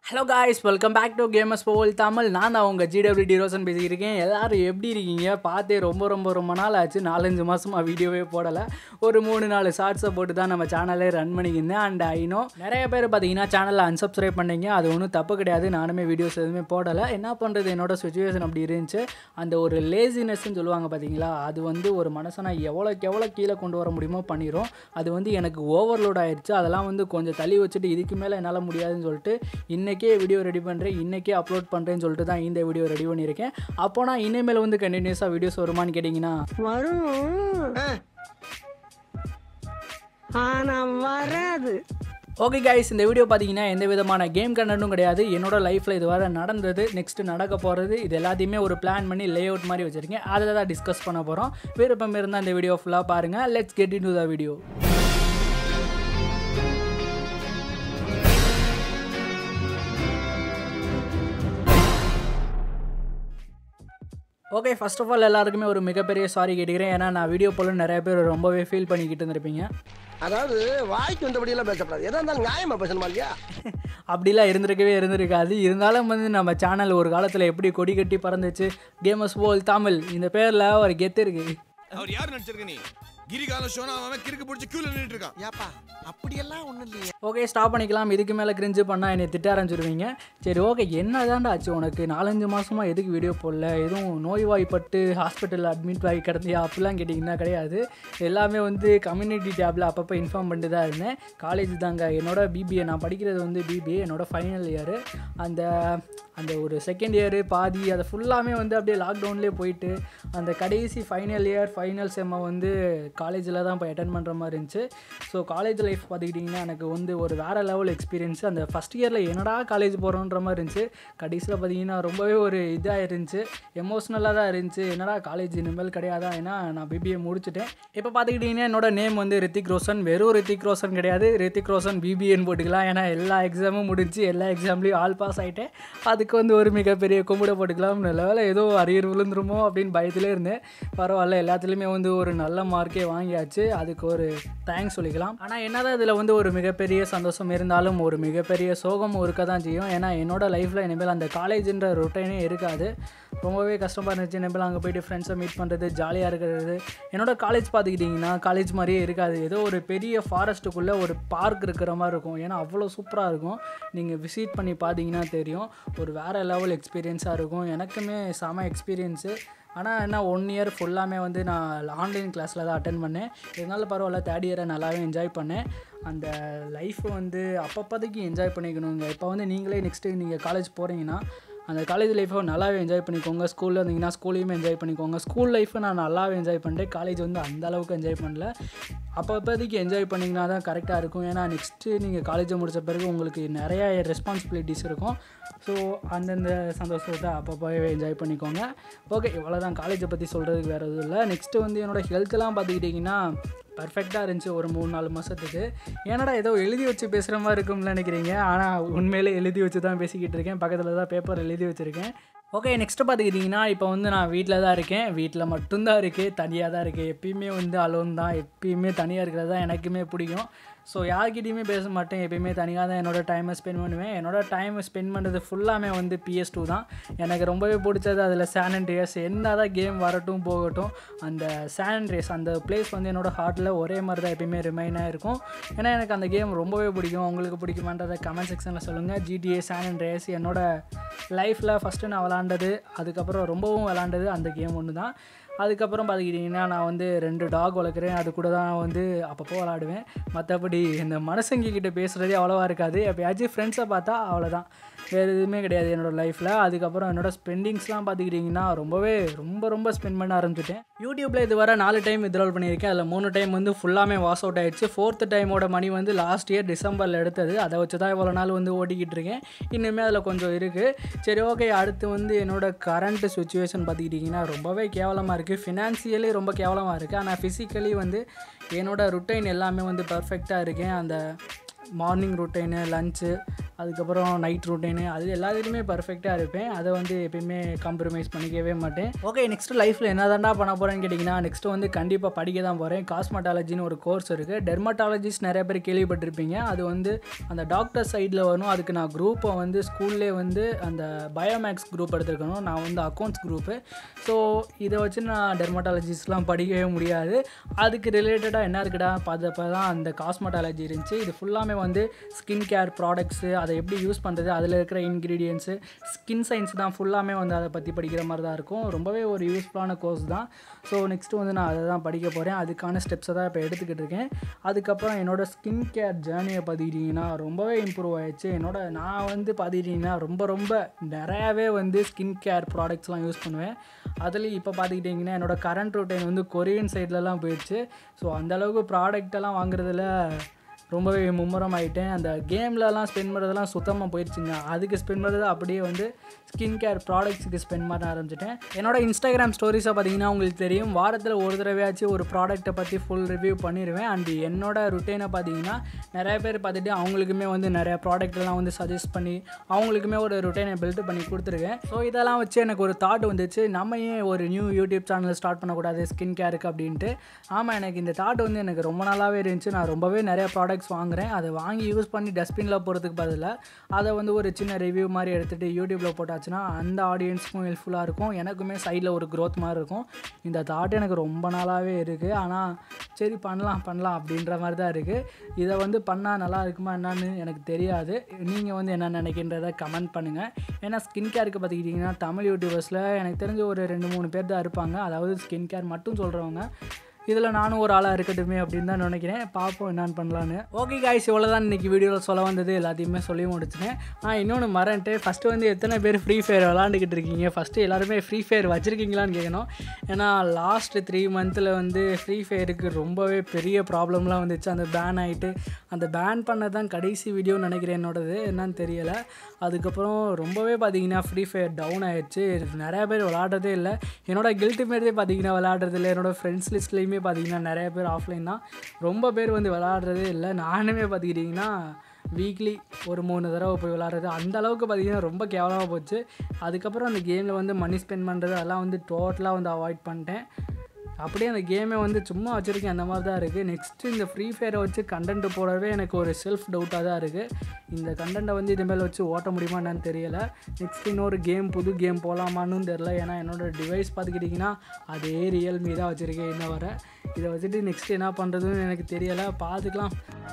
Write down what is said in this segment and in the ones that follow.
hello guys welcome back to games போல் தமிழ் நான் தான் உங்கள் ஜிடபிள்யூடி ரோசன் பேசியிருக்கேன் எல்லாரும் எப்படி இருக்கீங்க பார்த்தே ரொம்ப ரொம்ப ரொம்ப நாள் ஆச்சு நாலஞ்சு மாதமாக வீடியோவே போடலை ஒரு மூணு நாலு ஷார்ட்ஸை போட்டு தான் நம்ம சேனலே ரன் பண்ணிக்கிருந்தேன் அண்ட் ஐனோ நிறைய பேர் பார்த்தீங்கன்னா சேனலை அன்சப்ஸ்கிரைப் பண்ணீங்க அது ஒன்றும் தப்பு கிடையாது நானுமே வீடியோஸ் எதுவுமே போடலை என்ன பண்ணுறது என்னோட சுச்சுவேஷன் அப்படி இருந்துச்சு அந்த ஒரு லேசினஸ்ன்னு சொல்லுவாங்க பார்த்தீங்களா அது வந்து ஒரு மனசனை எவ்வளோக்கு எவ்வளோ கீழே கொண்டு வர முடியுமோ பண்ணிடும் அது வந்து எனக்கு ஓவர்லோட் ஆயிடுச்சு அதெல்லாம் வந்து கொஞ்சம் தள்ளி வச்சுட்டு இதுக்கு மேலே என்னால் முடியாதுன்னு சொல்லிட்டு இன்றைக்கே வீடியோ ரெடி பண்ணுறேன் இன்றைக்கே அப்லோட் பண்ணுறேன்னு சொல்லிட்டு தான் இந்த வீடியோ ரெடி பண்ணியிருக்கேன் அப்போ நான் இனிமேல் வந்து கண்டினியூஸாக வீடியோஸ் வருமான்னு கேட்டிங்கன்னா வரும் ஆனா வராது ஓகே கைஸ் இந்த வீடியோ பார்த்தீங்கன்னா எந்த விதமான கேம் கண்டனும் கிடையாது என்னோட லைஃப்பில் இது வர நடந்தது நெக்ஸ்ட் நடக்க போகிறது இது எல்லாத்தையுமே ஒரு பிளான் பண்ணி லே அவுட் மாதிரி வச்சுருக்கேன் அதில் தான் டிஸ்கஸ் பண்ண போகிறோம் விருப்பம் இருந்தால் இந்த வீடியோ ஃபுல்லாக பாருங்கள் let's get in to the video okay first of all எல்லாருக்குமே ஒரு மிகப்பெரிய சாரி கேட்டுக்கிறேன் ஏன்னா நான் வீடியோ போல நிறைய பேர் ரொம்பவே ஃபீல் பண்ணிக்கிட்டு இருந்திருப்பீங்க அதாவது வாய்க்கு வந்தபடியெல்லாம் பேசக்கூடாது எதா இருந்தாலும் நியாயமா பேசணுமா இல்லையா அப்படிலாம் இருந்திருக்கவே இருந்திருக்காது இருந்தாலும் வந்து நம்ம சேனல் ஒரு காலத்தில் எப்படி கொடி கட்டி பறந்துச்சு கேமஸ் போல் தமிழ் இந்த பேரில் ஒரு கெத்து இருக்குது அவர் யார் நடிச்சிருக்க நீ கிரிகால ஷோனா அவன் கிறுக்கு பிடிச்சி கியூல நின்னுட்டு இருக்கான் ஏப்பா அப்படியெல்லாம் ஒண்ணும் இல்லையே ஓகே ஸ்டாப் பண்ணிக்கலாம் இதுக்கு மேலே கிரிஞ்சு பண்ணால் என்னை திட்ட ஆரம்பிச்சிருவீங்க சரி ஓகே என்ன தாண்டா ஆச்சு உனக்கு நாலஞ்சு மாதமாக எதுக்கு வீடியோ போடல எதுவும் நோய்வாய்ப்பட்டு ஹாஸ்பிட்டலில் அட்மிட் ஆகி கிடந்தியா அப்படிலாம் கேட்டிங்கன்னா கிடையாது எல்லாமே வந்து கம்யூனிட்டி டேப்பில் அப்பப்போ இன்ஃபார்ம் பண்ணிட்டு தான் இருந்தேன் காலேஜ் தாங்க என்னோட பிபிஏ நான் படிக்கிறது வந்து பிபிஏ என்னோட ஃபைனல் இயரு அந்த அந்த ஒரு செகண்ட் இயரு பாதி அதை ஃபுல்லாமே வந்து அப்படியே லாக்டவுன்லேயே போயிட்டு அந்த கடைசி ஃபைனல் இயர் ஃபைனல் செம்மை வந்து காலேஜில் தான் போய் அட்டன் பண்ணுற மாதிரி இருந்துச்சு ஸோ காலேஜ் லைஃப் பார்த்துக்கிட்டிங்கன்னா எனக்கு வந்து ஒரு வேறு லெவல் எக்ஸ்பீரியன்ஸ் அந்த ஃபஸ்ட் இயரில் என்னடா காலேஜ் போகிறோன்ற மாதிரி இருந்துச்சு கடைசியில் பார்த்தீங்கன்னா ரொம்பவே ஒரு இதாக இருந்துச்சு எமோஷ்னலாக தான் இருந்துச்சு என்னடா காலேஜ் இனிமேல் கிடையாதா ஏன்னா நான் பிபிஏ முடிச்சுட்டேன் இப்போ பார்த்துக்கிட்டிங்கன்னா என்னோட நேம் வந்து ரித்திக் ரோஷன் வெறும் ரித்திக் ரோஷன் கிடையாது ரித்திக் ரோஷன் பிபிஏன்னு போட்டுக்கலாம் ஏன்னா எல்லா எக்ஸாமும் முடிஞ்சு எல்லா எக்ஸாம்லேயும் ஆல் பாஸ் ஆகிட்டேன் அதுக்கு வந்து ஒரு மிகப்பெரிய கும்பிட போட்டுக்கலாம் நல்ல ஏதோ அரியர் விழுந்துருமோ அப்படின்னு பயத்திலே இருந்தேன் பரவாயில்ல எல்லாத்துலேயுமே வந்து ஒரு நல்ல மார்க்கே வாங்கியாச்சு அதுக்கு ஒரு தேங்க்ஸ் சொல்லிக்கலாம் ஆனால் என்னதான் இதில் வந்து ஒரு மிகப்பெரிய சந்தோஷம் இருந்தாலும் ஒரு மிகப்பெரிய சோகமும் இருக்க தான் செய்யும் ஏன்னா என்னோட லைஃப்பில் இனிமேல் அந்த காலேஜுன்ற ரொட்டீனே இருக்காது ரொம்பவே கஷ்டமாக இருந்துச்சு இனிமேல் அங்கே போயிட்டு ஃப்ரெண்ட்ஸை மீட் பண்ணுறது ஜாலியாக இருக்கிறது என்னோட காலேஜ் பார்த்துக்கிட்டிங்கன்னா காலேஜ் மாதிரியே இருக்காது ஏதோ ஒரு பெரிய ஃபாரஸ்ட்டுக்குள்ளே ஒரு பார்க் இருக்கிற மாதிரி இருக்கும் ஏன்னா அவ்வளோ சூப்பராக இருக்கும் நீங்கள் விசிட் பண்ணி பார்த்தீங்கன்னா தெரியும் ஒரு வேறு லெவல் எக்ஸ்பீரியன்ஸாக இருக்கும் எனக்குமே செம எக்ஸ்பீரியன்ஸு ஆனால் என்ன ஒன் இயர் ஃபுல்லாமே வந்து நான் ஆன்லைன் கிளாஸில் தான் அட்டன் பண்ணேன் இருந்தாலும் பரவாயில்ல தேர்ட் இயரை நல்லாவே என்ஜாய் பண்ணேன் அந்த லைஃப்பை வந்து அப்பப்போதைக்கு என்ஜாய் பண்ணிக்கணுங்க இப்போ வந்து நீங்களே நெக்ஸ்ட்டு நீங்கள் காலேஜ் போகிறீங்கன்னா அந்த காலேஜ் லைஃப்பை நல்லாவே என்ஜாய் பண்ணிக்கோங்க ஸ்கூலில் இருந்தீங்கன்னா ஸ்கூலையுமே என்ஜாய் பண்ணிக்கோங்க ஸ்கூல் லைஃப்பை நான் நல்லாவே என்ஜாய் பண்ணிட்டேன் காலேஜ் வந்து அந்த அளவுக்கு என்ஜாய் பண்ணல அப்பப்போதைக்கு என்ஜாய் பண்ணிங்கன்னா தான் கரெக்டாக இருக்கும் ஏன்னா நெக்ஸ்ட்டு நீங்கள் காலேஜை முடித்த பிறகு உங்களுக்கு நிறைய ரெஸ்பான்சிபிலிட்டிஸ் இருக்கும் ஸோ அந்தந்த சந்தோஷத்தை அப்பப்போவே என்ஜாய் பண்ணிக்கோங்க ஓகே இவ்வளோ தான் காலேஜை பற்றி சொல்கிறதுக்கு வேறு எதுவும் இல்லை நெக்ஸ்ட்டு வந்து என்னோடய ஹெல்த்லாம் பார்த்துக்கிட்டிங்கன்னா பர்ஃபெக்டாக இருந்துச்சு ஒரு மூணு நாலு மாதத்துக்கு ஏன்னடா ஏதோ எழுதி வச்சு பேசுகிற மாதிரி இருக்கும்னு நினைக்கிறீங்க ஆனால் உண்மையிலே எழுதி வச்சு தான் பேசிக்கிட்டு இருக்கேன் பக்கத்தில் தான் பேப்பர் எழுதி வச்சுருக்கேன் ஓகே நெக்ஸ்ட்டு பார்த்துக்கிட்டிங்கன்னா இப்போ வந்து நான் வீட்டில் தான் இருக்கேன் வீட்டில் மட்டும்தான் இருக்கேன் தனியாக தான் இருக்கேன் எப்பயுமே வந்து அலோன் தான் எப்பயுமே தனியாக இருக்கிறது தான் எனக்குமே பிடிக்கும் ஸோ யார்கிட்டையுமே பேச மாட்டேன் எப்பயுமே தனியாக தான் என்னோட டைமை ஸ்பெண்ட் பண்ணுவேன் என்னோட டைமை ஸ்பெண்ட் பண்ணுறது ஃபுல்லாமே வந்து பிஎஸ் டூ தான் எனக்கு ரொம்பவே பிடிச்சது அதில் சேன் அண்ட் ரேஸ் என்ன தான் கேம் வரட்டும் போகட்டும் அந்த சேன் அண்ட் ரேஸ் அந்த பிளேஸ் வந்து என்னோட ஹார்ட்டில் ஒரே மாதிரி தான் எப்பயுமே ரிமைனாக இருக்கும் ஏன்னா எனக்கு அந்த கேம் ரொம்பவே பிடிக்கும் உங்களுக்கு பிடிக்குமான்றதை கமெண்ட் செக்ஷனில் சொல்லுங்கள் ஜிடிஏ சேன் அண்ட் ரேஸ் என்னோட லைஃப்பில் ஃபஸ்ட்டு நான் விளாண்டது அதுக்கப்புறம் ரொம்பவும் விளாண்டது அந்த கேம் ஒன்று தான் அதுக்கப்புறம் பார்த்துக்கிட்டிங்கன்னா நான் வந்து ரெண்டு டாக் வளர்க்குறேன் அது கூட தான் வந்து அப்பப்போ விளாடுவேன் மற்றபடி இந்த மனசங்கி கிட்ட பேசுகிறதே அவ்வளோவா இருக்காது எப்பயாச்சும் ஃப்ரெண்ட்ஸை பார்த்தா அவ்வளோதான் வேறு எதுவுமே கிடையாது என்னோடய லைஃப்பில் அதுக்கப்புறம் என்னோடய ஸ்பெண்டிங்ஸ்லாம் பார்த்துக்கிட்டிங்கன்னா ரொம்பவே ரொம்ப ரொம்ப ஸ்பெண்ட் பண்ண ஆரம்பிச்சிட்டேன் யூடியூப்பில் இது வர நாலு டைம் வித்ட்ரால் பண்ணியிருக்கேன் அதில் மூணு டைம் வந்து ஃபுல்லாமே வாஷ் அவுட் ஆயிடுச்சு ஃபோர்த்து டைமோட மணி வந்து லாஸ்ட் இயர் டிசம்பரில் எடுத்தது அதை வச்சு தான் இவ்வளோ நாள் வந்து ஓட்டிக்கிட்டு இருக்கேன் இன்னுமே அதில் கொஞ்சம் இருக்குது சரி ஓகே அடுத்து வந்து என்னோட கரண்ட் சுச்சுவேஷன் பார்த்துக்கிட்டிங்கன்னா ரொம்பவே கேவலமாக இருக்குது ஃபினான்சியலி ரொம்ப கேவலமாக இருக்குது ஆனால் ஃபிசிக்கலி வந்து என்னோட ருட்டைன் எல்லாமே வந்து பர்ஃபெக்டாக இருக்கேன் அந்த மார்னிங் ரொட்டீனு லஞ்சு அதுக்கப்புறம் நைட் ரொட்டீனு அது எல்லாத்துலேயுமே பர்ஃபெக்டாக இருப்பேன் அதை வந்து எப்பயுமே காம்ப்ரமைஸ் பண்ணிக்கவே மாட்டேன் ஓகே நெக்ஸ்ட் லைஃப்பில் என்ன தாண்டா பண்ண போகிறேன்னு கேட்டிங்கன்னா நெக்ஸ்ட்டு வந்து கண்டிப்பாக படிக்க தான் போகிறேன் காஸ்மெட்டாலஜின்னு ஒரு கோர்ஸ் இருக்குது டெர்மட்டாலஜிஸ்ட் நிறைய பேர் கேள்விப்பட்டிருப்பீங்க அது வந்து அந்த டாக்டர் சைடில் வரும் அதுக்கு நான் குரூப்பை வந்து ஸ்கூல்லே வந்து அந்த பயோமேக்ஸ் குரூப் எடுத்திருக்கணும் நான் வந்து அக்கௌண்ட்ஸ் குரூப்பு ஸோ இதை வச்சு நான் டெர்மட்டாலஜிஸ்ட்லாம் படிக்கவே முடியாது அதுக்கு ரிலேட்டடாக என்ன இருக்குடா பார்த்தப்ப தான் அந்த காஸ்மெட்டாலஜி இருந்துச்சு இது ஃபுல்லாமே வந்து ஸ்கின் கேர் ப்ராடக்ட்ஸு அதை எப்படி யூஸ் பண்ணுறது அதில் இருக்கிற இன்க்ரீடியன்ஸு ஸ்கின் சயின்ஸ் தான் ஃபுல்லாமே வந்து அதை பற்றி படிக்கிற மாதிரி தான் இருக்கும் ரொம்பவே ஒரு யூஸ்ஃபுல்லான கோர்ஸ் தான் ஸோ நெக்ஸ்ட்டு வந்து நான் அதை தான் படிக்க போகிறேன் அதுக்கான ஸ்டெப்ஸை தான் இப்போ எடுத்துக்கிட்டு இருக்கேன் அதுக்கப்புறம் என்னோடய ஸ்கின் கேர் ஜேர்னியை பார்த்துக்கிட்டிங்கன்னா ரொம்பவே இம்ப்ரூவ் ஆயிடுச்சு என்னோட நான் வந்து பார்த்துக்கிட்டிங்கன்னா ரொம்ப ரொம்ப நிறையாவே வந்து ஸ்கின் கேர் ப்ராடக்ட்ஸ்லாம் யூஸ் பண்ணுவேன் அதுலேயும் இப்போ பார்த்துக்கிட்டிங்கன்னா என்னோடய கரண்ட் ரொட்டைன் வந்து கொரியன் சைட்லலாம் போயிடுச்சு ஸோ அந்தளவுக்கு ப்ராடக்டெல்லாம் வாங்குறதுல ரொம்பவே மும்முரம் ஆகிட்டேன் அந்த கேம்லலாம் ஸ்பெண்ட் பண்ணுறதுலாம் சுத்தமாக போயிடுச்சுங்க அதுக்கு ஸ்பெண்ட் பண்ணுறது அப்படியே வந்து ஸ்கின் கேர் ப்ராடக்ட்ஸுக்கு ஸ்பெண்ட் பண்ண ஆரம்பிச்சிட்டேன் என்னோட இன்ஸ்டாகிராம் ஸ்டோரிஸை பார்த்தீங்கன்னா உங்களுக்கு தெரியும் வாரத்தில் ஒரு தடவையாச்சும் ஒரு ப்ராடக்ட்டை பற்றி ஃபுல் ரிவ்யூ பண்ணிடுவேன் அண்ட் என்னோட ருட்டீனை பார்த்தீங்கன்னா நிறைய பேர் பார்த்துட்டு அவங்களுக்குமே வந்து நிறைய ப்ராடக்ட்லாம் வந்து சஜஸ்ட் பண்ணி அவங்களுக்குமே ஒரு ருட்டீனை பில்ட் பண்ணி கொடுத்துருக்கேன் ஸோ இதெல்லாம் வச்சு எனக்கு ஒரு தாட் வந்துச்சு நம்ம ஏன் ஒரு நியூ யூடியூப் சேனல் ஸ்டார்ட் பண்ணக்கூடாது ஸ்கின் கேருக்கு அப்படின்ட்டு ஆமாம் எனக்கு இந்த தாட் வந்து எனக்கு ரொம்ப நாளாகவே இருந்துச்சு நான் ரொம்பவே நிறைய ப்ராடக்ட்ஸ் வாங்குறேன் அதை வாங்கி யூஸ் பண்ணி டஸ்ட்பினில் போகிறதுக்கு பதிலாக அதை வந்து ஒரு சின்ன ரிவ்யூ மாதிரி எடுத்துகிட்டு யூடியூப்பில் போட்டாச்சுன்னா அந்த ஆடியன்ஸ்க்கும் ஹெல்ப்ஃபுல்லாக இருக்கும் எனக்குமே சைடில் ஒரு க்ரோத் மாதிரி இருக்கும் இந்த தாட் எனக்கு ரொம்ப நாளாகவே இருக்குது ஆனால் சரி பண்ணலாம் பண்ணலாம் அப்படின்ற மாதிரி தான் இருக்குது இதை வந்து பண்ணால் நல்லா இருக்குமா என்னன்னு எனக்கு தெரியாது நீங்கள் வந்து என்ன நினைக்கின்றதை கமெண்ட் பண்ணுங்கள் ஏன்னா ஸ்கின் கேருக்கு பார்த்துக்கிட்டிங்கன்னா தமிழ் யூடியூபர்ஸில் எனக்கு தெரிஞ்ச ஒரு ரெண்டு மூணு பேர் தான் இருப்பாங்க அதாவது ஸ்கின் கேர் மட்டும் சொல்கிறவங்க இதில் நானும் ஒரு ஆளாக இருக்கட்டுமே அப்படின்னு தான் நினைக்கிறேன் பார்ப்போம் என்னென்னு பண்ணலான்னு ஓகே காய்ஸ் இவ்வளோ தான் இன்றைக்கி வீடியோவில் சொல்ல வந்தது எல்லாத்தையுமே சொல்லி முடிச்சிட்டேன் நான் இன்னொன்று மறந்துட்டு ஃபஸ்ட்டு வந்து எத்தனை பேர் ஃப்ரீ ஃபயர் விளாண்டுக்கிட்டு இருக்கீங்க ஃபஸ்ட்டு எல்லாருமே ஃப்ரீ ஃபயர் வச்சுருக்கீங்களான்னு கேட்கணும் ஏன்னா லாஸ்ட் த்ரீ மந்த்தில் வந்து ஃப்ரீ ஃபயருக்கு ரொம்பவே பெரிய ப்ராப்ளம்லாம் வந்துச்சு அந்த பேன் ஆகிட்டு அந்த பேன் பண்ண தான் கடைசி வீடியோன்னு நினைக்கிறேன் என்னோடது என்னன்னு தெரியலை அதுக்கப்புறம் ரொம்பவே பார்த்தீங்கன்னா ஃப்ரீ ஃபயர் டவுன் ஆயிடுச்சு நிறையா பேர் விளாட்றதே இல்லை என்னோட கில்ட்டு மேட்ஸே பார்த்தீங்கன்னா விளாட்றது இல்லை என்னோட ஃப்ரெண்ட்ஸ் லிஸ்ட்லேயுமே பார்த்தீங்கன்னா நிறைய பேர் ஆஃப்லைன் தான் ரொம்ப பேர் வந்து விளாட்றதே இல்லை நானுமே பார்த்துக்கிட்டிங்கன்னா வீக்லி ஒரு மூணு தடவை போய் விளாட்றது அந்த அளவுக்கு பார்த்தீங்கன்னா ரொம்ப கேவலமாக போச்சு அதுக்கப்புறம் அந்த கேமில் வந்து மணி ஸ்பெண்ட் பண்ணுறது அதெல்லாம் வந்து டோட்டலாக வந்து அவாய்ட் பண்ணிட்டேன் அப்படியே அந்த கேமை வந்து சும்மா வச்சுருக்கேன் அந்த மாதிரி தான் இருக்குது நெக்ஸ்ட்டு இந்த ஃப்ரீ ஃபயரை வச்சு கண்டென்ட் போடவே எனக்கு ஒரு செல்ஃப் டவுட்டாக தான் இருக்குது இந்த கண்டென்ட்டை வந்து இதுமேல் வச்சு ஓட்ட முடியுமா என்னன்னு தெரியலை நெக்ஸ்ட் இன்னொரு கேம் புது கேம் போகலாமான்னு தெரில ஏன்னா என்னோடய டிவைஸ் பார்த்துக்கிட்டிங்கன்னா அதே ரியல்மி தான் வச்சுருக்கேன் இன்ன வர இதை வச்சுட்டு நெக்ஸ்ட் என்ன பண்ணுறதுன்னு எனக்கு தெரியலை பார்த்துக்கலாம்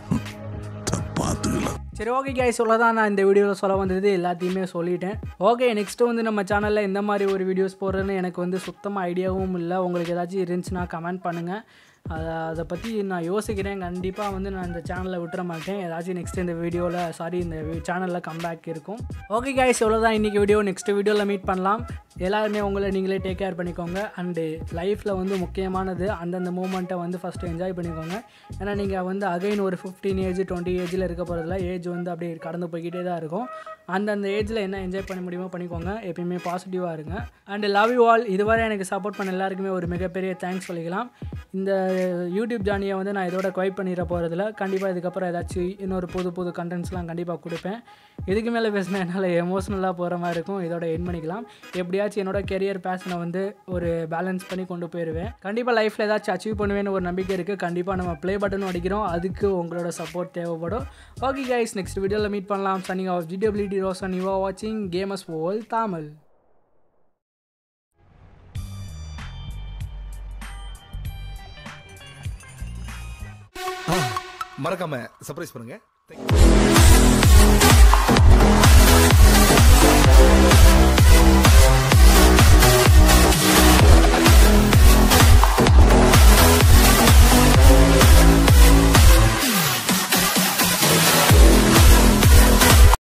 சரி ஓகே கேஸ் சொல்ல தான் நான் இந்த வீடியோவில் சொல்ல வந்தது எல்லாத்தையுமே சொல்லிட்டேன் ஓகே நெக்ஸ்ட்டு வந்து நம்ம சேனலில் இந்த மாதிரி ஒரு வீடியோஸ் போடுறேன்னு எனக்கு வந்து சுத்தமாக ஐடியாவும் இல்லை உங்களுக்கு ஏதாச்சும் இருந்துச்சுன்னா கமெண்ட் பண்ணுங்கள் அதை அதை பற்றி நான் யோசிக்கிறேன் கண்டிப்பாக வந்து நான் இந்த சேனலில் விட்டுற மாட்டேன் ஏதாச்சும் நெக்ஸ்ட் இந்த வீடியோவில் சாரி இந்த சேனலில் கம்பேக் இருக்கும் ஓகே guys இவ்வளோ தான் இன்றைக்கி வீடியோ நெக்ஸ்ட் வீடியோவில் மீட் பண்ணலாம் எல்லாருமே உங்களை நீங்களே டேக் கேர் பண்ணிக்கோங்க அண்டு லைஃப்பில் வந்து முக்கியமானது அந்தந்த மூமெண்ட்டை வந்து ஃபஸ்ட்டு என்ஜாய் பண்ணிக்கோங்க ஏன்னா நீங்கள் வந்து அகைன் ஒரு ஃபிஃப்டீன் ஏஜ் டுவெண்ட்டி ஏஜில் இருக்க போகிறதுல ஏஜ் வந்து அப்படியே கடந்து போய்கிட்டே தான் இருக்கும் அந்தந்த ஏஜில் என்ன என்ஜாய் பண்ண முடியுமோ பண்ணிக்கோங்க எப்பயுமே பாசிட்டிவாக இருங்க அண்ட் லவ் யூ ஆல் இதுவரை எனக்கு சப்போர்ட் பண்ண எல்லாருக்குமே ஒரு மிகப்பெரிய தேங்க்ஸ் சொல்லிக்கலாம் இந்த யூடியூப் ஜானியை வந்து நான் இதோட குவைட் பண்ணிட போகிறதில்ல கண்டிப்பாக இதுக்கப்புறம் ஏதாச்சும் இன்னொரு புது புது கண்டென்ட்ஸ்லாம் கண்டிப்பாக கொடுப்பேன் இதுக்கு மேலே பேசினா என்னால் எமோஷ்னலாக போகிற மாதிரி இருக்கும் இதோட என் பண்ணிக்கலாம் எப்படியாச்சும் என்னோட கெரியர் பேஷனை வந்து ஒரு பேலன்ஸ் பண்ணி கொண்டு போயிடுவேன் கண்டிப்பாக லைஃப்பில் ஏதாச்சும் அச்சீவ் பண்ணுவேன்னு ஒரு நம்பிக்கை இருக்குது கண்டிப்பாக நம்ம ப்ளே பட்டனும் அடிக்கிறோம் அதுக்கு உங்களோட சப்போர்ட் தேவைப்படும் ஓகே கைஸ் நெக்ஸ்ட் வீடியோவில் மீட் பண்ணலாம் சனிங் ஆஃப் ஜிடபிலிட்டி ரோசன் யூ ஆர் வாட்சிங் கேமஸ் ஓல் தாமல் மறக்காம சர்ப்ரைஸ் பண்ணுங்க